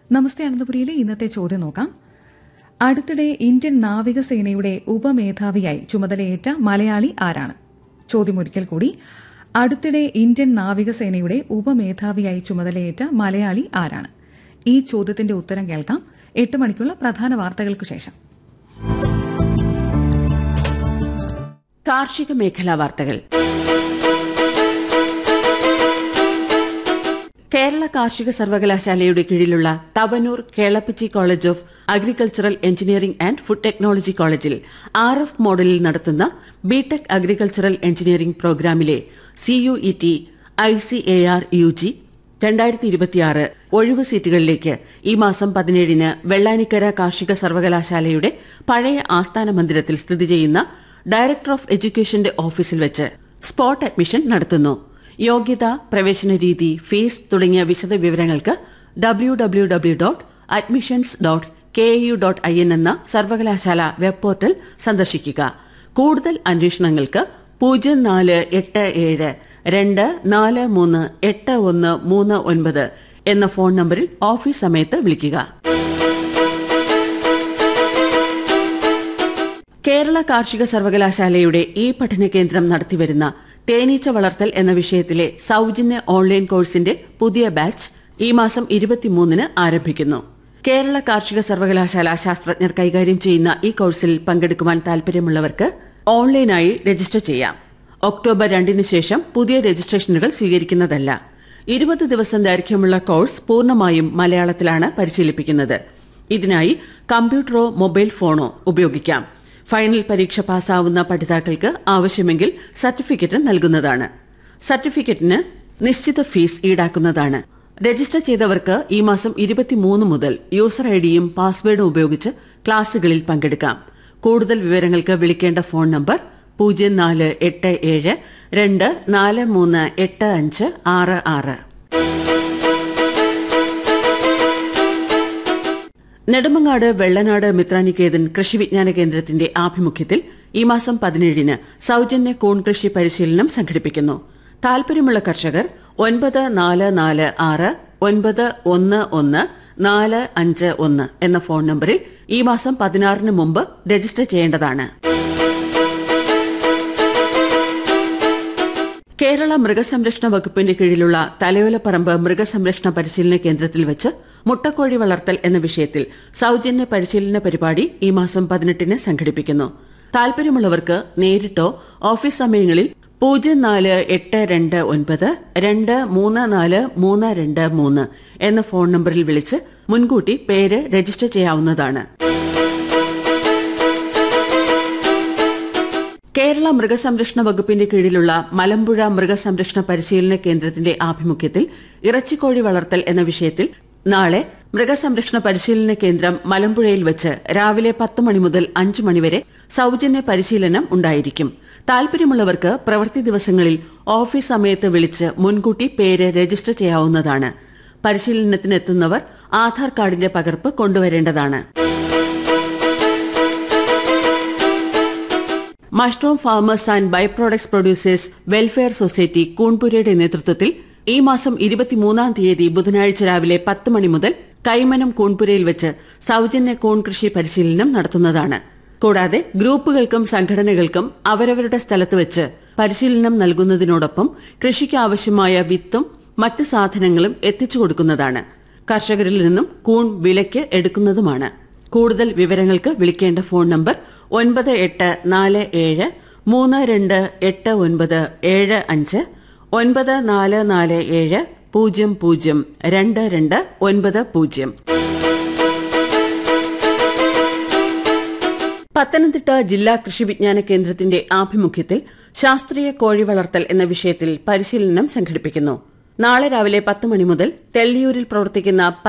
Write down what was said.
നമസ്തേ അനന്തപുരിയിലെ ഇന്നത്തെ ചോദ്യം നോക്കാം അടുത്തിടെ ഇന്ത്യൻ നാവികസേനയുടെ ഉപമേധാവിയായി ചുമതലയേറ്റ മലയാളി ആരാണ് ചോദ്യം ഒരിക്കൽ കൂടി അടുത്തിടെ ഇന്ത്യൻ നാവികസേനയുടെ ഉപമേധാവിയായി ചുമതലയേറ്റ മലയാളി ആരാണ് ഈ ചോദ്യത്തിന്റെ ഉത്തരം കേൾക്കാം എട്ട് മണിക്കുള്ള പ്രധാന വാർത്തകൾക്ക് ശേഷം കാർഷിക മേഖലാ വാർത്തകൾ കേരള കാർഷിക സർവകലാശാലയുടെ കീഴിലുള്ള Tavanur Kelappaji college of agricultural engineering and food technology കോളേജിൽ ആർ എഫ് മോഡലിൽ നടത്തുന്ന ബിടെക് അഗ്രികൾച്ചറൽ എഞ്ചിനീയറിംഗ് പ്രോഗ്രാമിലെ CUET I C A R U G രണ്ടായിരത്തി ഇരുപത്തിയാറ് ഒഴിവ് സീറ്റുകളിലേക്ക് ഈ മാസം പതിനേഴിന് വെള്ളാനിക്കര കാർഷിക സർവകലാശാലയുടെ പഴയ ആസ്ഥാന മന്ദിരത്തിൽ സ്ഥിതി ചെയ്യുന്ന ഡയറക്ടർ ഓഫ് എഡ്യൂക്കേഷന്റെ ഓഫീസിൽ വെച്ച് സ്പോട്ട് അഡ്മിഷൻ നടത്തുന്നു യോഗ്യത പ്രവേശന രീതി ഫീസ് തുടങ്ങിയ വിശദ വിവരങ്ങൾക്ക് W W W dot admissions dot K U dot I N എന്ന സർവകലാശാല വെബ് പോർട്ടൽ സന്ദർശിക്കുക കൂടുതൽ അന്വേഷണങ്ങൾക്ക് പൂജ്യം നാല് എട്ട് ഏഴ് രണ്ട് നാല് മൂന്ന് എട്ട് ഒന്ന് മൂന്ന് ഒൻപത് എന്ന ഫോൺ നമ്പറിൽ ഓഫീസ് സമയത്ത് വിളിക്കുക കേരള കാർഷിക സർവകലാശാലയുടെ ഈ പഠന കേന്ദ്രം നടത്തിവരുന്ന തേനീച്ച വളർത്തൽ എന്ന വിഷയത്തിലെ സൌജന്യ ഓൺലൈൻ കോഴ്സിന്റെ പുതിയ ബാച്ച് ഈ മാസം ഇരുപത്തിമൂന്നിന് ആരംഭിക്കുന്നു കേരള കാർഷിക സർവകലാശാല ശാസ്ത്രജ്ഞർ കൈകാര്യം ചെയ്യുന്ന ഈ കോഴ്സിൽ പങ്കെടുക്കുവാൻ താൽപര്യമുള്ളവർക്ക് ഓൺലൈനായി രജിസ്റ്റർ ചെയ്യാം ഒക്ടോബർ രണ്ടിന് ശേഷം പുതിയ രജിസ്ട്രേഷനുകൾ സ്വീകരിക്കുന്നതല്ല ഇരുപത് ദിവസം ദൈർഘ്യമുള്ള കോഴ്സ് പൂർണ്ണമായും മലയാളത്തിലാണ് പരിശീലിപ്പിക്കുന്നത് ഇതിനായി കമ്പ്യൂട്ടറോ മൊബൈൽ ഫോണോ ഉപയോഗിക്കാം ഫൈനൽ പരീക്ഷ പാസ്സാവുന്ന പഠിതാക്കൾക്ക് ആവശ്യമെങ്കിൽ സർട്ടിഫിക്കറ്റ് നൽകുന്നതാണ് സർട്ടിഫിക്കറ്റിന് നിശ്ചിത ഫീസ് ഈടാക്കുന്നതാണ് രജിസ്റ്റർ ചെയ്തവർക്ക് ഈ മാസം ഇരുപത്തിമൂന്ന് മുതൽ യൂസർ ഐഡിയും പാസ്വേഡും ഉപയോഗിച്ച് ക്ലാസുകളിൽ പങ്കെടുക്കാം കൂടുതൽ വിവരങ്ങൾക്ക് വിളിക്കേണ്ട ഫോൺ നമ്പർ പൂജ്യം നാല് എട്ട് ഏഴ് രണ്ട് നാല് മൂന്ന് എട്ട് അഞ്ച് ആറ് ആറ് നെടുമങ്ങാട് വെള്ളനാട് മിത്രാനികേതൻ കൃഷി വിജ്ഞാന കേന്ദ്രത്തിന്റെ ആഭിമുഖ്യത്തിൽ ഈ മാസം പതിനേഴിന് സൌജന്യ കൂൺ കൃഷി പരിശീലനം സംഘടിപ്പിക്കുന്നു താൽപര്യമുള്ള കർഷകർ ഒൻപത് നാല് നാല് ആറ് ഒൻപത് ഒന്ന് ഒന്ന് നാല് അഞ്ച് ഒന്ന് എന്ന ഫോൺ നമ്പറിൽ ഈ മാസം പതിനാറിന് മുമ്പ് രജിസ്റ്റർ ചെയ്യേണ്ടതാണ് കേരള മൃഗസംരക്ഷണ വകുപ്പിന്റെ കീഴിലുള്ള തലയോലപ്പറമ്പ് മൃഗസംരക്ഷണ പരിശീലന കേന്ദ്രത്തിൽ വെച്ച് മുട്ടക്കോഴി വളർത്തൽ എന്ന വിഷയത്തിൽ സൌജന്യ പരിശീലന പരിപാടി ഈ മാസം പതിനെട്ടിന് സംഘടിപ്പിക്കുന്നു താൽപര്യമുള്ളവർക്ക് നേരിട്ടോ ഓഫീസ് സമയങ്ങളിൽ പൂജ്യം നാല് എട്ട് രണ്ട് ഒൻപത് രണ്ട് മൂന്ന് നാല് മൂന്ന് രണ്ട് മൂന്ന് എന്ന ഫോൺ നമ്പറിൽ വിളിച്ച് മുൻകൂട്ടി പേര് രജിസ്റ്റർ ചെയ്യാവുന്നതാണ് കേരള മൃഗസംരക്ഷണ വകുപ്പിന്റെ കീഴിലുള്ള മലമ്പുഴ മൃഗസംരക്ഷണ പരിശീലന കേന്ദ്രത്തിന്റെ ആഭിമുഖ്യത്തിൽ ഇറച്ചിക്കോഴി വളർത്തൽ എന്ന വിഷയത്തിൽ നാളെ മൃഗസംരക്ഷണ പരിശീലന കേന്ദ്രം മലമ്പുഴയിൽ വെച്ച് രാവിലെ പത്ത് മണി മുതൽ അഞ്ച് മണിവരെ സൌജന്യ പരിശീലനം ഉണ്ടായിരിക്കും താൽപര്യമുള്ളവർക്ക് പ്രവൃത്തി ദിവസങ്ങളിൽ ഓഫീസ് സമയത്ത് വിളിച്ച് മുൻകൂട്ടി പേര് രജിസ്റ്റർ ചെയ്യാവുന്നതാണ് പരിശീലനത്തിനെത്തുന്നവർ ആധാർ കാർഡിന്റെ പകർപ്പ് കൊണ്ടുവരേണ്ടതാണ് mushroom farmers and byproducts producers welfare society കൂൺപുരയുടെ നേതൃത്വത്തിൽ ഈ മാസം ഇരുപത്തിമൂന്നാം തീയതി ബുധനാഴ്ച രാവിലെ പത്ത് മണി മുതൽ കൈമനം കൂൺപുരയിൽ വെച്ച് സൌജന്യ കൂൺ കൃഷി പരിശീലനം നടത്തുന്നതാണ് കൂടാതെ ഗ്രൂപ്പുകൾക്കും സംഘടനകൾക്കും അവരവരുടെ സ്ഥലത്ത് വെച്ച് പരിശീലനം നൽകുന്നതിനോടൊപ്പം കൃഷിക്ക് ആവശ്യമായ വിത്തും മറ്റ് സാധനങ്ങളും എത്തിച്ചു കൊടുക്കുന്നതാണ് കർഷകരിൽ നിന്നും കൂൺ വിലയ്ക്ക് എടുക്കുന്നതുമാണ് കൂടുതൽ വിവരങ്ങൾക്ക് വിളിക്കേണ്ട ഫോൺ നമ്പർ ഒൻപത് എട്ട് നാല് ഏഴ് മൂന്ന് രണ്ട് എട്ട് ഒൻപത് ഏഴ് അഞ്ച് ഒൻപത് നാല് നാല് ഏഴ് പൂജ്യം പൂജ്യം രണ്ട് രണ്ട് ഒൻപത് പൂജ്യം പത്തനംതിട്ട ജില്ലാ കൃഷി വിജ്ഞാന കേന്ദ്രത്തിന്റെ ആഭിമുഖ്യത്തിൽ ശാസ്ത്രീയ കോഴി വളർത്തൽ എന്ന വിഷയത്തിൽ പരിശീലനം സംഘടിപ്പിക്കുന്നു നാളെ രാവിലെ പത്ത് മണി മുതൽ തെള്ളിയൂരിൽ പ്രവർത്തിക്കുന്ന